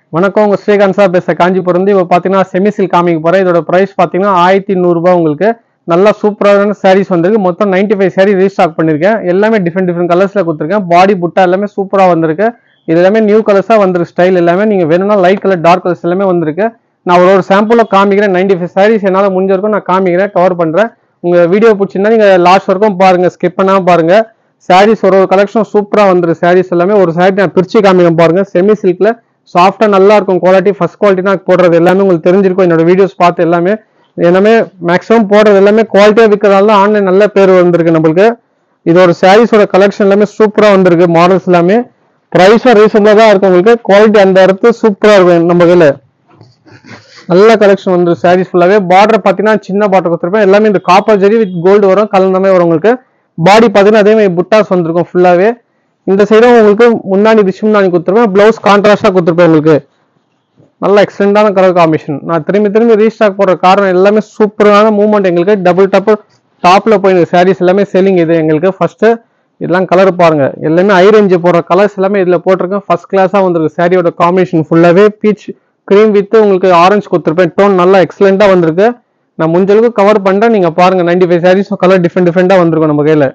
வணக்கம் உங்க ஸ்ரீகாந்த் சார் பேச காஞ்சிபுரம் இப்போ பார்த்தீங்கன்னா செமிசில் காமிக்க போறேன் இதோட பிரைஸ் பார்த்தீங்கன்னா ஆயிரத்தி நூறுரூபா உங்களுக்கு நல்லா சூப்பரான சாரீஸ் வந்திருக்கு மொத்தம் 95 ஃபைவ் சாரி ரீஸ்டாக் பண்ணியிருக்கேன் எல்லாமே டிஃப்ரெண்ட் டிஃப்ரெண்ட் கலர்ஸில் கொடுத்துருக்கேன் பாடி புட்டா எல்லாமே சூப்பராக வந்திருக்கு இது எல்லாமே நியூ கலர்ஸாக வந்திருக்கு ஸ்டைல் எல்லாமே நீங்கள் வேணும்னா லைட் கலர் டார்க் கலர்ஸ் எல்லாமே வந்திருக்கு நான் ஒரு ஒரு சாம்பிளில் காமிக்கிறேன் 95 ஃபைவ் சாரீஸ் என்னால் முடிஞ்ச வரைக்கும் நான் காமிக்கிறேன் கவர் பண்ணுறேன் உங்கள் வீடியோ பிடிச்சிருந்தா நீங்கள் லாஸ்ட் வரைக்கும் பாருங்கள் ஸ்கிப் பண்ணாமல் பாருங்கள் சாரீஸ் ஒரு ஒரு கலெக்ஷன் சூப்பராக வந்துருக்கு சாரீஸ் எல்லாமே ஒரு சாரி நான் பிரிச்சு காமிக்கிறேன் பாருங்க செமி சில்க்ல சாஃப்டாக நல்லா இருக்கும் குவாலிட்டி ஃபர்ஸ்ட் குவாலிட்டி நான் போடுறது எல்லாமே உங்களுக்கு தெரிஞ்சிருக்கும் என்னோட வீடியோஸ் பார்த்து எல்லாமே எல்லாமே மேக்ஸிமம் போடுறது எல்லாமே குவாலிட்டியாக விற்கிறதால ஆன்லைன் நல்ல பேர் வந்திருக்கு நம்மளுக்கு இது ஒரு சாரீஸோட கலெக்ஷன் எல்லாமே சூப்பராக வந்திருக்கு மாடல்ஸ் எல்லாமே ப்ரைஸும் ரீசனபிளாக தான் இருக்கும் உங்களுக்கு குவாலிட்டி அந்த இடத்து சூப்பராக இருக்கும் நம்ம கையில் நல்ல கலெக்ஷன் வந்து சாரீஸ் ஃபுல்லாவே பார்டர் பார்த்தீங்கன்னா சின்ன பார்டர் கொடுத்துருப்பேன் எல்லாமே இந்த காப்பர் ஜெரி வித் கோல்டு வரும் கலந்த மாதிரி வரும் உங்களுக்கு பாடி பார்த்தீங்கன்னா அதே மாதிரி புட்டாஸ் வந்திருக்கும் ஃபுல்லாவே இந்த சைடும் உங்களுக்கு முன்னாடி ரிஷ் முன்னாடி கொடுத்துருப்பேன் ப்ளவுஸ் கான்ட்ராஸ்டாக கொடுத்துருப்பேன் உங்களுக்கு நல்ல எக்ஸலண்டான கலர் காம்பினேஷன் நான் திரும்பி திரும்பி ரீஸ்டாக் போடுற காரணம் எல்லாமே சூப்பரான மூவ்மெண்ட் எங்களுக்கு டபுள் டப்பு டாப்ல போய் சாரீஸ் எல்லாமே செல்லிங் இது எங்களுக்கு ஃபர்ஸ்ட் இதெல்லாம் கலர் பாருங்க எல்லாமே ஐ ரேஞ்சு போடுற கலர்ஸ் எல்லாமே இதுல போட்டிருக்கேன் ஃபர்ஸ்ட் கிளாஸா வந்திருக்கு சாரியோட காம்பினேஷன் ஃபுல்லாவே பீச் க்ரீம் வித் உங்களுக்கு ஆரஞ்சு கொடுத்துருப்பேன் டோன் நல்லா எக்ஸலண்டா வந்திருக்கு நான் முடிஞ்ச அளவுக்கு கவர் பண்றேன் நீங்க பாருங்க 95 ஃபைவ் சாரீஸ் கலர் டிஃப்ரெண்ட் டிஃப்ரெண்டா வந்திருக்கும் நம்ம கையில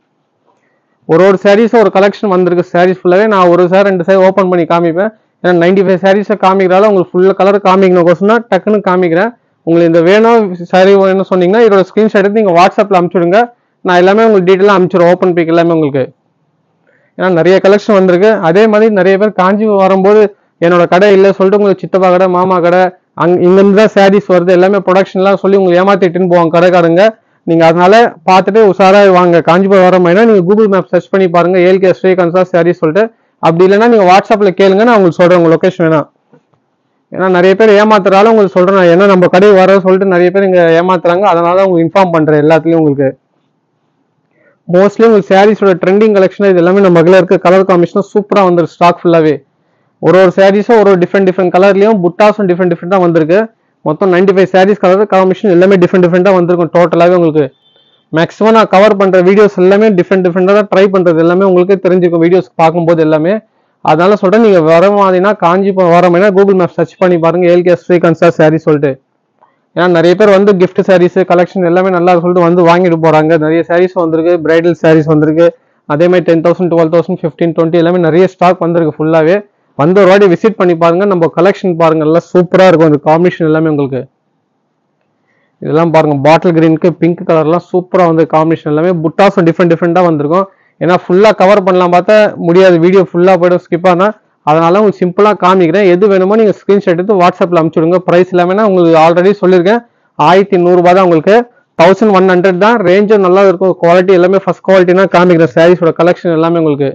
ஒரு ஒரு சாரீஸும் ஒரு கலெக்ஷன் வந்திருக்கு சாரீஸ் ஃபுல்லாவே நான் ஒரு சார் ரெண்டு சாரி ஓப்பன் பண்ணி காமிப்பேன் ஏன்னா நைன்டி ஃபைவ் சாரீஸை காமிக்கிறால உங்களுக்கு ஃபுல்லாக கலர் காமிக்கணும் கோசம்னா டக்குன்னு காமிக்கிறேன் உங்களுக்கு இந்த வேணும் சாரி வேணும்னு சொன்னீங்கன்னா இதோட ஸ்க்ரீன்ஷாட் எடுத்து நீங்கள் வாட்ஸ்அப்பில் அனுப்பிச்சுடுங்க நான் எல்லாமே உங்களுக்கு டீட்டெயிலாக அனுப்பிச்சிடுவேன் ஓப்பன் பிக் எல்லாமே உங்களுக்கு ஏன்னா நிறைய கலெக்ஷன் வந்திருக்கு அதே மாதிரி நிறைய பேர் காஞ்சி வரும்போது என்னோட கடை இல்லை சொல்லிட்டு உங்களுக்கு சித்தப்பா கடை மாமா கடை அங் இங்கேருந்து தான் சாரீஸ் வருது எல்லாமே ப்ரொடக்ஷன்லாம் சொல்லி உங்களுக்கு ஏமாத்திட்டுன்னு போவாங்க கடைக்காரங்க நீங்க அதனால பார்த்துட்டு உஷாரா வாங்க காஞ்சிபுரம் வர மாதிரினா நீங்க கூகுள் மேப் சர்ச் பண்ணி பாருங்க ஏல்கே ஸ்ரீகாந்த் சார் சாரி சொல்லிட்டு அப்படி இல்லைன்னா நீங்க வாட்ஸ்அப்ல கேளுங்க நான் உங்களுக்கு சொல்றேன் உங்க லொகேஷன் வேணா ஏன்னா நிறைய பேர் ஏமாத்துறாலும் உங்களுக்கு சொல்றேன் நான் ஏன்னா நம்ம கடை வர சொல்லிட்டு நிறைய பேர் இங்க ஏமாத்துறாங்க அதனால உங்களுக்கு இன்ஃபார்ம் பண்றேன் எல்லாத்துலயும் உங்களுக்கு மோஸ்ட்லி உங்களுக்கு சாரீஸோட ட்ரெண்டிங் கலெக்ஷன் இது எல்லாமே நம்ம மகளிர் இருக்க கலர் காம்பினேஷன் சூப்பரா வந்துருக்கு ஸ்டாக் ஃபுல்லாவே ஒரு ஒரு சாரீஸும் ஒரு டிஃப்ரெண்ட் டிஃப்ரெண்ட் கலர்லயும் புட்டாஸும் டிஃப்ரெண்ட் டிஃப்ரெண்டா வந்திருக்கு மொத்தம் 95 ஃபைவ் சாரீஸ் கலர் காம்பினேஷன் எல்லாமே டிஃப்ரெண்ட் டிஃப்ரெண்டா வந்திருக்கும் டோட்டலாவே உங்களுக்கு மேக்ஸிமம் நான் கவர் பண்ற வீடியோஸ் எல்லாமே டிஃப்ரெண்ட் டிஃப்ரெண்டா தான் ட்ரை பண்றது எல்லாமே உங்களுக்கு தெரிஞ்சுக்கும் வீடியோஸ் பார்க்கும்போது எல்லாமே அதனால சொல்றேன் நீங்க வர மாதிரினா காஞ்சிபுரம் வர மாதிரினா கூகுள் மேப் சர்ச் பண்ணி பாருங்க ஏல்கே ஸ்ரீகாந்த் சார் சாரி சொல்லிட்டு ஏன்னா நிறைய பேர் வந்து gift சாரீஸ் கலெக்ஷன் எல்லாமே நல்லா சொல்லிட்டு வந்து வாங்கிட்டு போறாங்க நிறைய சாரீஸ் வந்திருக்கு பிரைடல் சாரீஸ் வந்திருக்கு அதே மாதிரி ten thousand twelve thousand fifteen twenty எல்லாமே நிறைய ஸ்டாக் வந்திருக்கு ஃபுல்லாவே வந்து ஒரு வாட்டி விசிட் பண்ணி பாருங்க நம்ம கலெக்ஷன் பாருங்க எல்லாம் சூப்பரா இருக்கும் அந்த காம்பினேஷன் எல்லாமே உங்களுக்கு இதெல்லாம் பாருங்க பாட்டில் கிரீனுக்கு பிங்க் கலர்லாம் சூப்பரா வந்து காம்பினேஷன் எல்லாமே புட்டாஸும் டிஃப்ரெண்ட் டிஃப்ரெண்டா வந்திருக்கும் ஏன்னா ஃபுல்லா கவர் பண்ணலாம் பார்த்தா முடியாது வீடியோ ஃபுல்லா போய்டும் ஸ்கிப் ஆனா அதனால உங்களுக்கு சிம்பிளா காமிக்கிறேன் எது வேணுமோ நீங்க ஸ்கிரீன்ஷாட் எடுத்து வாட்ஸ்அப்ல அனுப்பிச்சுடுங்க பிரைஸ் எல்லாமே நான் உங்களுக்கு ஆல்ரெடி சொல்லியிருக்கேன் ஆயிரத்தி நூறுரூபா தான் உங்களுக்கு தௌசண்ட் ஒன் ஹண்ட்ரட் தான் ரேஞ்சும் நல்லா இருக்கும் குவாலிட்டி எல்லாமே ஃபர்ஸ்ட் குவாலிட்டினா காமிக்கிறேன் சாரீஸோட கலெக்ஷன் எல்லாமே உங்களுக்கு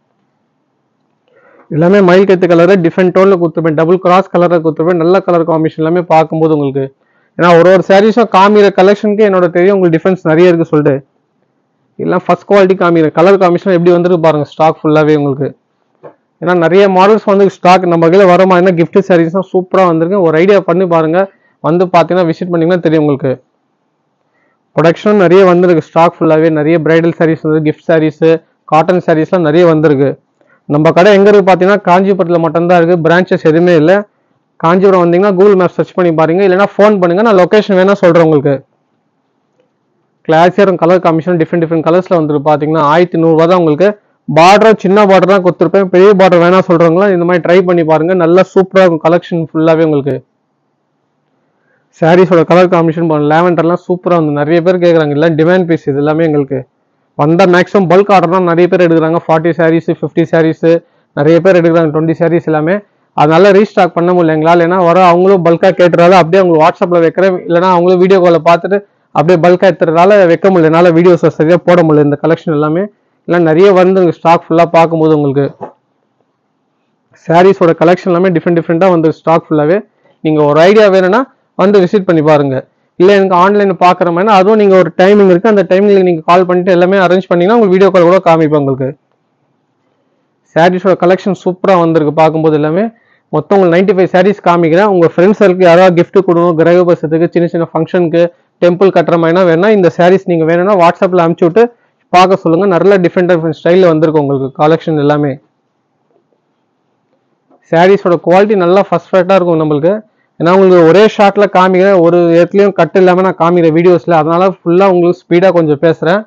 எல்லாமே மயில் கத்து கலர் டிஃப்ரெண்ட் டோன்ல கொடுத்துருப்பேன் டபுள் கிராஸ் கலர்ல கொடுத்துருப்பேன் நல்ல கலர் காம்பினேஷன் எல்லாமே பார்க்கும்போது உங்களுக்கு ஏன்னா ஒரு ஒரு சாரீஸும் காமிக்கிற கலெக்ஷனுக்கு என்னோட தெரியும் உங்களுக்கு டிஃபரன்ஸ் நிறைய இருக்கு சொல்லிட்டு எல்லாம் ஃபர்ஸ்ட் குவாலிட்டி காமிக்கிற கலர் காம்பினேஷன் எப்படி வந்துருக்கு பாருங்க ஸ்டாக் ஃபுல்லாவே உங்களுக்கு ஏன்னா நிறைய மாடல்ஸ் வந்து ஸ்டாக் நம்ம கையில் வர மாதிரினா gift sarees தான் சூப்பராக வந்திருக்கு ஒரு ஐடியா பண்ணி பாருங்க வந்து பார்த்தீங்கன்னா விசிட் பண்ணீங்கன்னா தெரியும் உங்களுக்கு ப்ரொடக்ஷன் நிறைய வந்திருக்கு ஸ்டாக் ஃபுல்லாகவே நிறைய பிரைடல் sarees வந்து gift sarees காட்டன் சாரீஸ்லாம் நிறைய வந்திருக்கு நம்ம கடை எங்க இருக்கு பார்த்தீங்கன்னா காஞ்சிபுரத்தில் மட்டும்தான் இருக்கு பிரான்ச்சஸ் எதுவுமே இல்லை காஞ்சிபுரம் வந்தீங்கன்னா கூகுள் மேப் சர்ச் பண்ணி பாருங்க இல்லைன்னா ஃபோன் பண்ணுங்க நான் லொகேஷன் வேணா சொல்றேன் உங்களுக்கு classier colour combination different different கலர்ஸ்ல வந்துருக்கு பாத்தீங்கன்னா ஆயிரத்தி நூறுரூவா தான் உங்களுக்கு பார்டர் சின்ன பார்டர் தான் கொடுத்துருப்பேன் பெரிய பார்டர் வேணா சொல்றவங்களா இந்த மாதிரி ட்ரை பண்ணி பாருங்க நல்லா சூப்பரா இருக்கும் கலெக்ஷன் ஃபுல்லாவே உங்களுக்கு சாரீஸோட கலர் காம்பினேஷன் பாருங்க லேவண்டர்லாம் சூப்பரா வந்து நிறைய பேர் கேட்குறாங்க இல்லை டிமாண்ட் பீஸ் இது எல்லாமே எங்களுக்கு வந்த மேக்ஸிமம் பல்க் ஆர்டர் தான் நிறைய பேர் எடுக்கிறாங்க ஃபார்ட்டி சாரீஸ் ஃபிஃப்டி சாரீஸ் நிறைய பேர் எடுக்கிறாங்க டுவெண்ட்டி சாரீஸ் எல்லாமே அதனால ரீஸ்டாக் பண்ண முடியல எங்களால் ஏன்னா வர அவங்களும் பல்காக கேட்டுறதால அப்படியே அவங்க வாட்ஸ்அப்பில் வைக்கிறேன் இல்லைனா அவங்களும் வீடியோ காலில் பார்த்துட்டு அப்படியே பல்காக எடுத்துறதால வைக்க முடியல என்னால் வீடியோஸ் சரியாக போட முடியல இந்த கலெக்ஷன் எல்லாமே இல்லை நிறைய வந்து ஸ்டாக் ஃபுல்லாக பார்க்கும்போது உங்களுக்கு சாரீஸோட கலெக்ஷன் எல்லாமே டிஃப்ரெண்ட் டிஃப்ரெண்ட்டாக வந்து ஸ்டாக் ஃபுல்லாகவே நீங்கள் ஒரு ஐடியா வேணும்னா வந்து விசிட் பண்ணி பாருங்க இல்லை எனக்கு ஆன்லைன் பார்க்குற மாதிரி அதுவும் நீங்கள் ஒரு டைமிங் இருக்குது அந்த டைமிங்கில் நீங்கள் கால் பண்ணிட்டு எல்லாமே அரேஞ்ச் பண்ணீங்கன்னா உங்களுக்கு வீடியோ கால் கூட காமிப்பேன் உங்களுக்கு சாரீஸோட கலெக்ஷன் சூப்பராக வந்திருக்கு பார்க்கும்போது எல்லாமே மொத்தம் உங்களுக்கு நைன்டி ஃபைவ் சாரீஸ் காமிக்கிறேன் உங்கள் ஃப்ரெண்ட்ஸுக்கு யாராவது gift கொடுக்கணும் கிரகபசத்துக்கு சின்ன சின்ன ஃபங்க்ஷனுக்கு டெம்பிள் கட்டுற மாதிரினா வேணா இந்த சாரீஸ் நீங்கள் வேணும்னா வாட்ஸ்அப்பில் அனுப்பிச்சு விட்டு பார்க்க சொல்லுங்கள் நல்ல டிஃப்ரெண்ட் டிஃப்ரெண்ட் ஸ்டைலில் வந்திருக்கு உங்களுக்கு கலெக்ஷன் எல்லாமே சாரீஸோட குவாலிட்டி நல்லா ஃபர்ஸ்ட் ஃபேட்டாக இருக்கும் நம்மளுக்கு ஏன்னா உங்களுக்கு ஒரே ஷாட்டில் காமிக்கிறேன் ஒரு இடத்துலையும் கட் இல்லாமல் நான் காமிக்கிறேன் வீடியோஸில் அதனால ஃபுல்லாக உங்களுக்கு ஸ்பீடாக கொஞ்சம் பேசுகிறேன்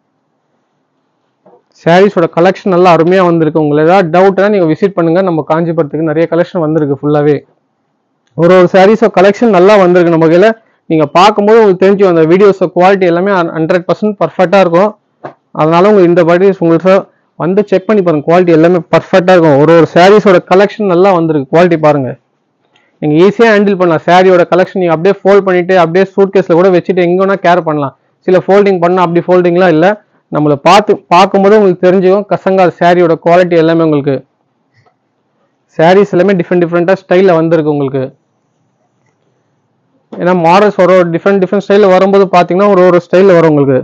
சாரீஸோட கலெக்ஷன் நல்லா அருமையாக வந்திருக்கு உங்களுக்கு ஏதாவது டவுட்னா நீங்கள் விசிட் பண்ணுங்கள் நம்ம காஞ்சிபுரத்துக்கு நிறைய கலெக்ஷன் வந்திருக்கு ஃபுல்லாகவே ஒரு ஒரு சாரீஸோ கலெக்ஷன் நல்லா வந்திருக்கு நம்ம கையில் நீங்கள் பார்க்கும்போது உங்களுக்கு தெரிஞ்சு அந்த வீடியோஸோ குவாலிட்டி எல்லாமே ஹண்ட்ரட் பர்சன்ட் பர்ஃபெக்டாக இருக்கும் அதனால உங்களுக்கு இந்த பாடி உங்களுக்கு வந்து செக் பண்ணி பாருங்க குவாலிட்டி எல்லாமே பர்ஃபெக்டாக இருக்கும் ஒரு ஒரு சாரீஸோட கலெக்ஷன் நல்லா வந்திருக்கு குவாலிட்டி பாருங்க நீங்கள் ஈஸியாக ஹேண்டில் பண்ணலாம் சாரியோட கலெக்ஷன் நீங்கள் அப்படியே ஃபோல்ட் பண்ணிட்டு அப்படியே சூட் கேஸில் கூட வச்சுட்டு எங்கே வேணா கேர் பண்ணலாம் சில ஃபோல்டிங் பண்ணால் அப்படி ஃபோல்டிங்லாம் இல்லை நம்மளை பார்த்து பார்க்கும்போது உங்களுக்கு தெரிஞ்சுக்கும் கசங்கார் சாரியோட குவாலிட்டி எல்லாமே உங்களுக்கு சாரீஸ் எல்லாமே டிஃப்ரெண்ட் டிஃப்ரெண்ட்டாக ஸ்டைலில் வந்திருக்கு உங்களுக்கு ஏன்னா மாடல்ஸ் ஒரு ஒரு டிஃப்ரெண்ட் டிஃப்ரெண்ட் ஸ்டைலில் வரும்போது பார்த்தீங்கன்னா ஒரு ஒரு ஸ்டைலில் வரும் உங்களுக்கு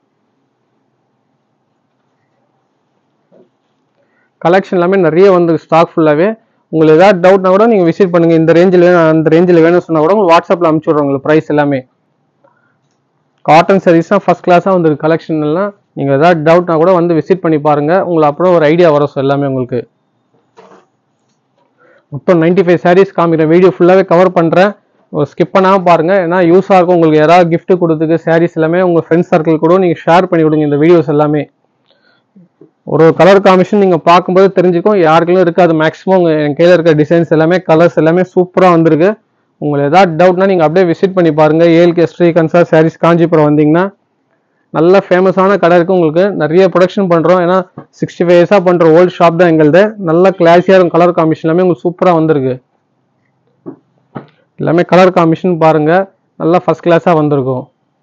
கலெக்ஷன் எல்லாமே நிறைய வந்து ஸ்டாக் ஃபுல்லாகவே உங்களுக்கு ஏதாவது டவுட்னா கூட நீங்கள் விசிட் பண்ணுங்க இந்த ரேஞ்சில் வேணும் அந்த ரேஞ்சில் வேணும்னு சொன்னால் கூட உங்களுக்கு வாட்ஸ்அப்பில் அனுப்பிச்சி விட்றோம் உங்களுக்கு ப்ரைஸ் எல்லாமே காட்டன் சாரீஸ்லாம் ஃபர்ஸ்ட் கிளாஸாக வந்து கலெக்ஷன் எல்லாம் நீங்கள் ஏதாவது டவுட்னா கூட வந்து விசிட் பண்ணி பாருங்க உங்களுக்கு அப்புறம் ஒரு ஐடியா வரும் சார் எல்லாமே உங்களுக்கு மொத்தம் நைன்டி ஃபைவ் சாரீஸ் காமிக்கிறேன் வீடியோ ஃபுல்லாகவே கவர் பண்ணுறேன் ஒரு ஸ்கிப் பண்ணாமல் பாருங்க ஏன்னா யூஸாக இருக்கும் உங்களுக்கு யாராவது gift கொடுத்துக்கு சாரீஸ் எல்லாமே உங்கள் ஃப்ரெண்ட்ஸ் சர்க்கிள் கூட நீங்கள் ஷேர் பண்ணி விடுங்க இந்த வீடியோஸ் எல்லாமே ஒரு ஒரு கலர் காம்பினேஷன் நீங்கள் பார்க்கும்போது தெரிஞ்சுக்கும் யாருக்கும் இருக்காது மேக்ஸிமம் உங்கள் என் கையில் இருக்க டிசைன்ஸ் எல்லாமே கலர்ஸ் எல்லாமே சூப்பராக வந்திருக்கு உங்களுக்கு ஏதாவது டவுட்னா நீங்கள் அப்படியே விசிட் பண்ணி பாருங்க ஏஎல்கே ஸ்ரீகன்சா சாரீஸ் காஞ்சிபுரம் வந்தீங்கன்னா நல்ல ஃபேமஸான கடை இருக்கு உங்களுக்கு நிறைய ப்ரொடக்ஷன் பண்ணுறோம் ஏன்னா சிக்ஸ்டி ஃபைவ் இயர்ஸாக பண்ணுற ஓல்டு ஷாப் தான் எங்களுது நல்ல கிளாஸியாக இருக்கும் கலர் காம்பினேஷன் எல்லாமே உங்களுக்கு சூப்பராக வந்திருக்கு எல்லாமே கலர் காம்பினேஷன் பாருங்க நல்லா ஃபர்ஸ்ட் கிளாஸாக வந்திருக்கும்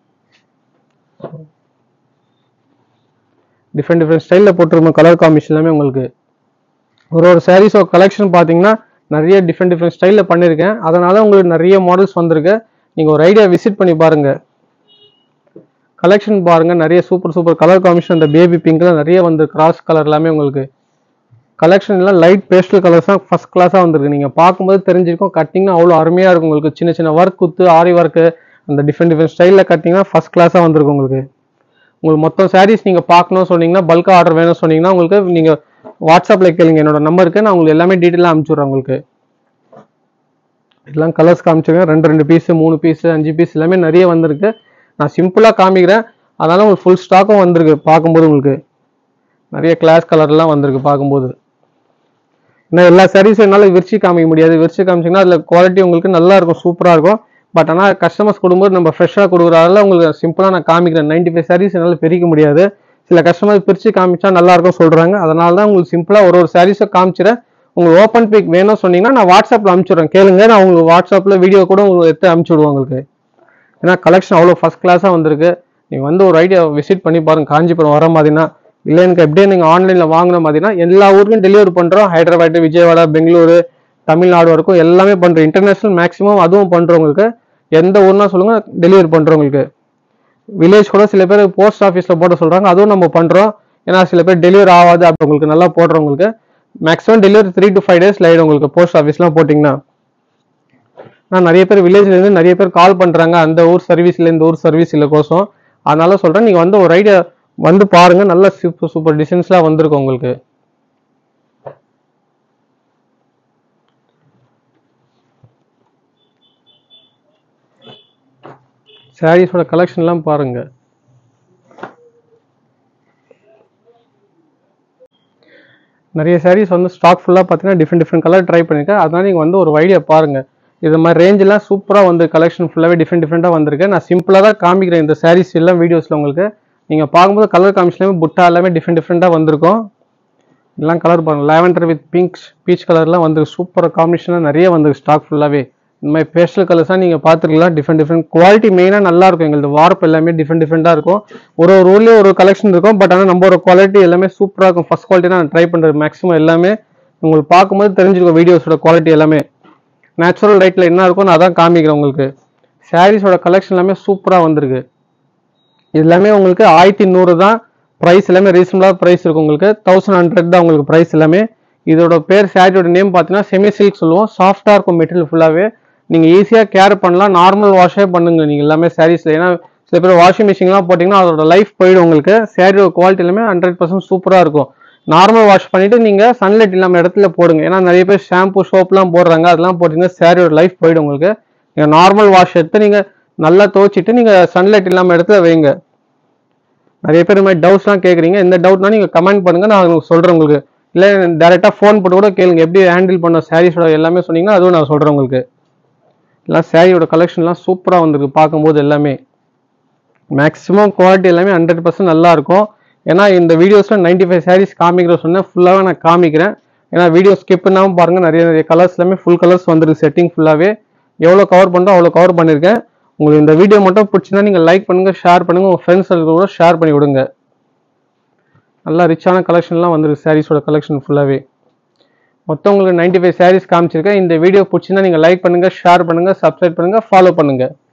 டிஃப்ரெண்ட் டிஃப்ரெண்ட் ஸ்டைலில் போட்டிருக்கோம் கலர் காம்பினேஷன் எல்லாமே உங்களுக்கு ஒரு ஒரு சாரீஸோ கலெக்ஷன் பார்த்தீங்கன்னா நிறைய டிஃப்ரெண்ட் டிஃப்ரெண்ட் ஸ்டைலில் பண்ணியிருக்கேன் அதனால உங்களுக்கு நிறைய மாடல்ஸ் வந்திருக்கு நீங்கள் ஒரு ஐடியா விசிட் பண்ணி பாருங்க கலெக்ஷன் பாருங்க நிறைய சூப்பர் சூப்பர் கலர் காம்பினேஷன் இந்த பேபி பிங்க்ல நிறைய வந்து கிராஸ் கலர் எல்லாமே உங்களுக்கு கலெக்ஷன் எல்லாம் லைட் பேஸ்டல் கலர்ஸ் தான் ஃபர்ஸ்ட் கிளாஸாக வந்திருக்கு நீங்கள் பார்க்கும்போது தெரிஞ்சிருக்கும் கட்டிங்னா அவ்வளோ அருமையாக இருக்கும் உங்களுக்கு சின்ன சின்ன ஒர்க் குத்து ஆரி ஒர்க்கு அந்த டிஃப்ரெண்ட் டிஃப்ரெண்ட் ஸ்டைலில் கட்டிங்கன்னா ஃபர்ஸ்ட் கிளாஸாக வந்திருக்கும் உங்களுக்கு உங்களுக்கு மொத்தம் சாரீஸ் நீங்கள் பார்க்கணும் சொன்னீங்கன்னா பல்காக ஆர்டர் வேணும் சொன்னீங்கன்னா உங்களுக்கு நீங்கள் வாட்ஸ்அப்பில் கேளுங்க என்னோட நம்பருக்கு நான் உங்களுக்கு எல்லாமே டீட்டெயிலாக அனுப்பிச்சுட்றேன் உங்களுக்கு எல்லாம் கலர்ஸ் காமிச்சிருக்கேன் ரெண்டு ரெண்டு பீஸ் மூணு பீஸ் அஞ்சு பீஸ் எல்லாமே நிறைய வந்திருக்கு நான் சிம்பிளாக காமிக்கிறேன் அதனால உங்களுக்கு ஃபுல் ஸ்டாக்கும் வந்திருக்கு பார்க்கும்போது உங்களுக்கு நிறைய கிளாஸ் கலர்லாம் வந்திருக்கு பார்க்கும்போது ஏன்னா எல்லா சாரீஸும் என்னால் விரிச்சு காமிக்க முடியாது விரிச்சு காமிச்சிங்கன்னா அதில் குவாலிட்டி உங்களுக்கு நல்லா இருக்கும் சூப்பராக இருக்கும் பட் ஆனால் கஸ்டமர்ஸ் கொடுக்கும்போது நம்ம ஃப்ரெஷ்ஷாக கொடுக்குறதால உங்களுக்கு சிம்பிளாக நான் காமிக்கிறேன் நைன்டி ஃபைவ் சாரீஸ் என்னால் பிரிக்க முடியாது சில கஸ்டமர் பிரித்து காமிச்சா நல்லா இருக்கும் சொல்கிறாங்க அதனால தான் உங்களுக்கு சிம்பிளாக ஒரு ஒரு சாரீஸை காமிச்சிடறேன் உங்களுக்கு ஓப்பன் பிக் வேணும் சொன்னீங்கன்னா நான் வாட்ஸ்அப்பில் அனுப்பிச்சுடுறேன் கேளுங்க நான் உங்களுக்கு வாட்ஸ்அப்பில் வீடியோ கூட உங்களுக்கு எடுத்து அனுப்பிச்சி விடுவேன் உங்களுக்கு ஏன்னா கலெக்ஷன் அவ்வளோ ஃபர்ஸ்ட் கிளாஸாக வந்திருக்கு நீங்கள் வந்து ஒரு ஐடியா விசிட் பண்ணி பாருங்க காஞ்சிபுரம் வர மாதிரினா இல்லை எனக்கு எப்படியே நீங்கள் ஆன்லைனில் வாங்கின மாதிரினா எல்லா ஊருக்கும் டெலிவரி பண்ணுறோம் ஹைதராபாத் விஜயவாடா பெங்களூரு தமிழ்நாடு வரைக்கும் எல்லாமே பண்ணுறோம் இன்டர்நேஷனல் மேக்ஸிமம் அதுவும் பண்ணுறோம் உங்களுக்கு எந்த ஊர்னா சொல்லுங்கள் டெலிவரி பண்ணுறோம் உங்களுக்கு வில்லேஜ் கூட சில பேர் போஸ்ட் ஆஃபீஸில் போட சொல்கிறாங்க அதுவும் நம்ம பண்ணுறோம் ஏன்னா சில பேர் டெலிவரி ஆகாது அப்படி உங்களுக்கு நல்லா போடுறவங்களுக்கு maximum delivery three to five days ஆயிடும் உங்களுக்கு போஸ்ட் ஆஃபீஸ்லாம் போட்டிங்கன்னா நான் நிறைய பேர் வில்லேஜ்ல இருந்து நிறைய பேர் கால் பண்றாங்க அந்த ஊர் சர்வீஸ்ல இந்த ஊர் சர்வீஸ் இல்ல கோசம் அதனால சொல்றேன் நீங்க வந்து ஒரு ஐடியா வந்து பாருங்க நல்ல சூப்பர் சூப்பர் டிசைன்ஸ்லாம் வந்திருக்கும் உங்களுக்கு சாரீஸோட கலெக்ஷன்லாம் பாருங்க நிறைய சாரீஸ் வந்து ஸ்டாக் ஃபுல்லாக பார்த்தீங்கன்னா டிஃப்ரெண்ட் டிஃப்ரெண்ட் கலர் ட்ரை பண்ணியிருக்கேன் அதனால நீங்கள் வந்து ஒரு ஐடியா பாருங்க இது மாதிரி ரேஞ்செலாம் சூப்பராக வந்து கலெக்ஷன் ஃபுல்லாகவே டிஃப்ரெண்ட் டிஃப்ரெண்ட்டாக வந்திருக்கு நான் சிம்பிளாக தான் காமிக்கிறேன் இந்த சாரீஸ் எல்லாம் வீடியோஸில் உங்களுக்கு நீங்கள் பார்க்கும்போது கலர் காமிஷன்லாமே புட்டா எல்லாமே டிஃப்ரெண்ட் டிஃப்ரெண்ட்டாக வந்திருக்கும் எல்லாம் கலர் பாருங்க லாவெண்டர் வித் பிங்க் பீச் கலர்லாம் வந்து சூப்பர் காம்பினேஷனாக நிறைய வந்திருக்கு ஸ்டாக் ஃபுல்லாகவே இந்த மாதிரி பேஸ்டல் கலர்ஸாக நீங்கள் பார்த்துருக்கலாம் டிஃப்ரெண்ட் டிஃப்ரெண்ட் குவாலிட்டி மெயினாக நல்லா இருக்கும் எங்களுக்கு வார்ப்பு எல்லாமே டிஃப்ரெண்ட் டிஃப்ரெண்ட்டாக இருக்கும் ஒரு ஒரு ஊர்லேயும் ஒரு கலெக்ஷன் இருக்கும் பட் ஆனால் நம்ம ஒரு குவாலிட்டி எல்லாமே சூப்பராக இருக்கும் ஃபர்ஸ்ட் குவாலிட்டி நான் ட்ரை பண்ணுறது மேக்ஸிமம் எல்லாமே உங்களுக்கு பார்க்கும்போது தெரிஞ்சிருக்கும் வீடியோஸோட குவாலிட்டி எல்லாமே நேச்சுரல் லைட்டில் என்ன இருக்கும் நான் அதான் காமிக்கிறேன் உங்களுக்கு சாரீஸோட கலெக்ஷன் எல்லாமே சூப்பராக வந்திருக்கு இது எல்லாமே உங்களுக்கு ஆயிரத்தி நூறு தான் ப்ரைஸ் எல்லாமே ரீசனபிளாக ப்ரைஸ் இருக்கும் உங்களுக்கு தௌசண்ட் ஹண்ட்ரட் தான் உங்களுக்கு ப்ரைஸ் எல்லாமே இதோட பேர் சாரியோட நேம் பார்த்தீங்கன்னா செமி சில்க் சொல்லுவோம் சாஃப்டாக இருக்கும் மெட்டீரியல் ஃபுல்லாகவே நீங்கள் ஈஸியாக கேர் பண்ணலாம் நார்மல் வாஷே பண்ணுங்க நீங்கள் எல்லாமே சாரீஸில் ஏன்னா சில பேர் வாஷிங் மிஷின்லாம் போட்டிங்கன்னா அதோட லைஃப் போயிடும் உங்களுக்கு சாரியோட குவாலிட்டி எல்லாமே ஹண்ட்ரட் பர்சன்ட் சூப்பராக இருக்கும் நார்மல் வாஷ் பண்ணிட்டு நீங்க சன்லைட் இல்லாம இடத்துல போடுங்க ஏன்னா நிறைய பேர் ஷாம்பு சோப்லாம் போடுறாங்க அதெல்லாம் போட்டீங்கன்னா சாரியோட லைஃப் போயிடும் உங்களுக்கு நீங்க நார்மல் வாஷ் எடுத்து நீங்க நல்லா துவைச்சிட்டு நீங்க சன்லைட் இல்லாம இடத்துல வைங்க நிறைய பேர் இந்த மாதிரி டவுட்ஸ்லாம் கேட்குறீங்க எந்த டவுட்னா நீங்கள் கமெண்ட் பண்ணுங்க நான் உங்களுக்கு சொல்கிறேன் உங்களுக்கு இல்லை டேரெக்டாக ஃபோன் போட்டு கூட கேளுங்க எப்படி ஹேண்டில் பண்ண சாரீஸோட எல்லாமே சொன்னீங்கன்னா அதுவும் நான் சொல்கிறேன் உங்களுக்கு எல்லாம் சாரியோட கலெக்ஷன்லாம் சூப்பராக வந்திருக்கு பார்க்கும்போது எல்லாமே மேக்ஸிமம் குவாலிட்டி எல்லாமே ஹண்ட்ரட் பர்சன்ட் நல்லா இருக்கும் ஏன்னா இந்த வீடியோஸில் நைன்டி ஃபைவ் சாரீஸ் காமிக்கிற சொன்னேன் ஃபுல்லாகவே நான் காமிக்கிறேன் ஏன்னா வீடியோ ஸ்கிப் பண்ணாமல் பாருங்கள் நிறைய நிறைய கலர்ஸ் எல்லாமே ஃபுல் கலர்ஸ் வந்துருக்கு செட்டிங் ஃபுல்லாகவே எவ்வளோ கவர் பண்ணுறோம் அவ்வளோ கவர் பண்ணியிருக்கேன் உங்களுக்கு இந்த வீடியோ மட்டும் பிடிச்சிருந்தா நீங்கள் லைக் பண்ணுங்கள் ஷேர் பண்ணுங்கள் உங்கள் ஃப்ரெண்ட்ஸ் கூட ஷேர் பண்ணி விடுங்க நல்லா ரிச்சான கலெக்ஷன்லாம் வந்துருக்கு சாரீஸோட கலெக்ஷன் ஃபுல்லாகவே மொத்தம் உங்களுக்கு நைன்டி ஃபைவ் சாரீஸ் காமிச்சிருக்கேன் இந்த வீடியோ பிடிச்சிருந்தா நீங்கள் லைக் பண்ணுங்கள் ஷேர் பண்ணுங்கள் சப்ஸ்கிரைப் பண்ணுங்கள் ஃபாலோ பண்ணுங்கள்